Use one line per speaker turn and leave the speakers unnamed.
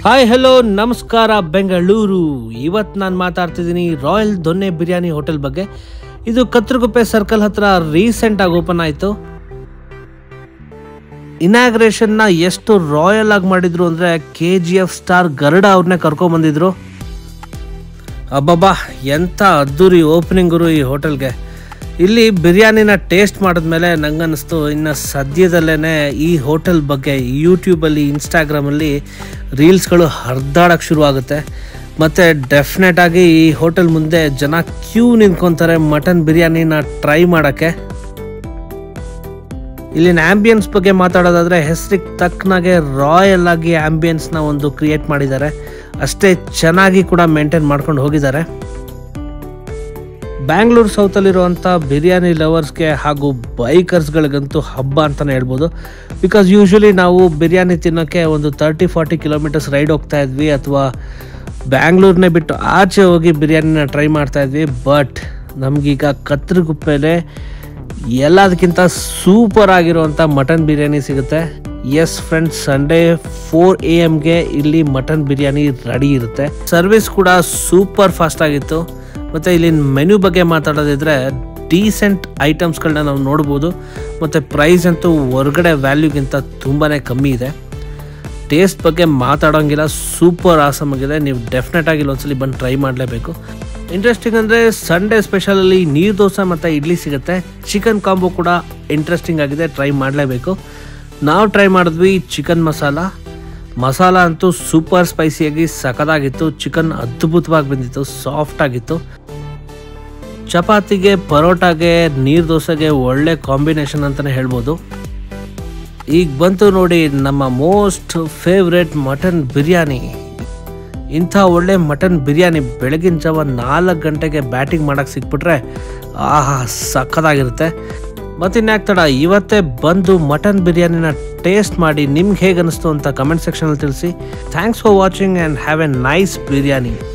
hi hello ನಮಸ್ಕಾರ ಬೆಂಗಳೂರು ಇವತ್ತು ನಾನು ಮಾತಾಡ್ತಿದ್ದೀನಿ ರಾಯಲ್ ದೊನ್ನೆ ಬಿರಿಯಾನಿ ಹೋಟೆಲ್ ಬಗ್ಗೆ ಇದು ಕತ್ರಗುಪ್ಪೆ ಸರ್ಕಲ್ ಹತ್ರ ರೀಸೆಂಟಾಗಿ ಓಪನ್ ಆಯಿತು ಇನಾಗ್ರೇಷನ್ನ ಎಷ್ಟು ರಾಯಲ್ ಆಗಿ ಮಾಡಿದ್ರು ಅಂದರೆ K G F star Garuda ಅವ್ರನ್ನೇ ಕರ್ಕೊಂಬಂದಿದ್ರು ಅಬ್ಬಬ್ಬಾ ಎಂಥ ಅದ್ದೂರಿ ಓಪನಿಂಗರು ಈ ಹೋಟೆಲ್ಗೆ ಇಲ್ಲಿ ಬಿರಿಯಾನಿನ ಟೇಸ್ಟ್ ಮಾಡಿದ್ಮೇಲೆ ನಂಗನ್ನಿಸ್ತು ಇನ್ನು ಸದ್ಯದಲ್ಲೇ ಈ ಹೋಟೆಲ್ ಬಗ್ಗೆ ಯೂಟ್ಯೂಬಲ್ಲಿ ಇನ್ಸ್ಟಾಗ್ರಾಮಲ್ಲಿ ರೀಲ್ಸ್ಗಳು ಹರಿದಾಡಕ್ಕೆ ಶುರುವಾಗುತ್ತೆ ಮತ್ತು ಡೆಫಿನೆಟಾಗಿ ಈ ಹೋಟೆಲ್ ಮುಂದೆ ಜನ ಕ್ಯೂ ನಿಂತ್ಕೊತಾರೆ ಮಟನ್ ಬಿರಿಯಾನಿನ ಟ್ರೈ ಮಾಡೋಕ್ಕೆ ಇಲ್ಲಿನ ಆಂಬಿಯನ್ಸ್ ಬಗ್ಗೆ ಮಾತಾಡೋದಾದ್ರೆ ಹೆಸರಿಗೆ ತಕ್ಕನಾಗೆ ರಾಯಲ್ ಆಗಿ ಆಂಬಿಯನ್ಸ್ನ ಒಂದು ಕ್ರಿಯೇಟ್ ಮಾಡಿದ್ದಾರೆ ಅಷ್ಟೇ ಚೆನ್ನಾಗಿ ಕೂಡ ಮೇಂಟೈನ್ ಮಾಡ್ಕೊಂಡು ಹೋಗಿದ್ದಾರೆ ಬ್ಯಾಂಗ್ಳೂರು ಸೌತಲ್ಲಿರುವಂಥ ಬಿರಿಯಾನಿ ಲವರ್ಸ್ಗೆ ಹಾಗೂ ಬೈಕರ್ಸ್ಗಳಿಗಂತೂ ಹಬ್ಬ ಅಂತಲೇ ಹೇಳ್ಬೋದು ಬಿಕಾಸ್ ಯೂಶ್ವಲಿ ನಾವು ಬಿರಿಯಾನಿ ತಿನ್ನೋಕ್ಕೆ ಒಂದು ತರ್ಟಿ ಫಾರ್ಟಿ ಕಿಲೋಮೀಟರ್ಸ್ ರೈಡ್ ಹೋಗ್ತಾ ಇದ್ವಿ ಅಥವಾ ಬ್ಯಾಂಗ್ಳೂರ್ನೇ ಬಿಟ್ಟು ಆಚೆ ಹೋಗಿ ಬಿರಿಯಾನಿನ ಟ್ರೈ ಮಾಡ್ತಾ ಇದ್ವಿ ಬಟ್ ನಮಗೀಗ ಕತ್ರಗುಪ್ಪೆಲೆ ಎಲ್ಲದಕ್ಕಿಂತ ಸೂಪರ್ ಆಗಿರುವಂಥ ಮಟನ್ ಬಿರಿಯಾನಿ ಸಿಗುತ್ತೆ yes friends Sunday four A ಎಮ್ಗೆ ಇಲ್ಲಿ ಮಟನ್ ಬಿರಿಯಾನಿ ರೆಡಿ ಇರುತ್ತೆ ಸರ್ವಿಸ್ ಕೂಡ ಸೂಪರ್ ಫಾಸ್ಟ್ ಆಗಿತ್ತು ಮತ್ತು ಇಲ್ಲಿನ ಮೆನ್ಯೂ ಬಗ್ಗೆ ಮಾತಾಡೋದಿದ್ರೆ ಡೀಸೆಂಟ್ ಐಟಮ್ಸ್ಗಳನ್ನ ನಾವು ನೋಡ್ಬೋದು ಮತ್ತು ಪ್ರೈಸ್ ಅಂತೂ ಹೊರಗಡೆ ವ್ಯಾಲ್ಯೂಗಿಂತ ತುಂಬಾ ಕಮ್ಮಿ ಇದೆ ಟೇಸ್ಟ್ ಬಗ್ಗೆ ಮಾತಾಡೋಂಗಿಲ್ಲ ಸೂಪರ್ ಆಸಮ್ ಆಗಿದೆ ನೀವು ಡೆಫಿನೆಟ್ ಆಗಿ ಒಂದ್ಸಲಿ ಬಂದು ಟ್ರೈ ಮಾಡಲೇಬೇಕು ಇಂಟ್ರೆಸ್ಟಿಂಗ್ ಅಂದರೆ ಸಂಡೇ ಸ್ಪೆಷಲಲ್ಲಿ ನೀರು ದೋಸೆ ಮತ್ತು ಇಡ್ಲಿ ಸಿಗುತ್ತೆ ಚಿಕನ್ ಕಾಂಬೋ ಕೂಡ ಇಂಟ್ರೆಸ್ಟಿಂಗ್ ಆಗಿದೆ ಟ್ರೈ ಮಾಡಲೇಬೇಕು ನಾವು ಟ್ರೈ ಮಾಡಿದ್ವಿ ಚಿಕನ್ ಮಸಾಲ ಮಸಾಲ ಅಂತೂ ಸೂಪರ್ ಸ್ಪೈಸಿಯಾಗಿ ಸಖತ್ತಾಗಿತ್ತು ಚಿಕನ್ ಅದ್ಭುತವಾಗಿ ಬಂದಿತ್ತು ಸಾಫ್ಟ್ ಆಗಿತ್ತು ಚಪಾತಿಗೆ ಪರೋಟಾಗೆ ನೀರು ದೋಸೆಗೆ ಒಳ್ಳೆ ಕಾಂಬಿನೇಷನ್ ಅಂತಲೇ ಹೇಳ್ಬೋದು ಈಗ ಬಂತು ನೋಡಿ ನಮ್ಮ ಮೋಸ್ಟ್ ಫೇವ್ರೆಟ್ ಮಟನ್ ಬಿರಿಯಾನಿ ಇಂಥ ಒಳ್ಳೆ ಮಟನ್ ಬಿರಿಯಾನಿ ಬೆಳಗಿನ ಜಾವ ನಾಲ್ಕು ಗಂಟೆಗೆ ಬ್ಯಾಟಿಂಗ್ ಮಾಡೋಕ್ಕೆ ಸಿಕ್ಬಿಟ್ರೆ ಆಹಾ ಸಖತ್ತಾಗಿರುತ್ತೆ ಮತ್ತಿನ್ಯಾಕೆ ತಡ ಇವತ್ತೇ ಬಂದು ಮಟನ್ ಬಿರಿಯಾನಿನ ಟೇಸ್ಟ್ ಮಾಡಿ ನಿಮ್ಗೆ ಹೇಗೆ ಅನಿಸ್ತು ಅಂತ ಕಮೆಂಟ್ ಸೆಕ್ಷನಲ್ಲಿ ತಿಳಿಸಿ thanks for watching and have a nice biryani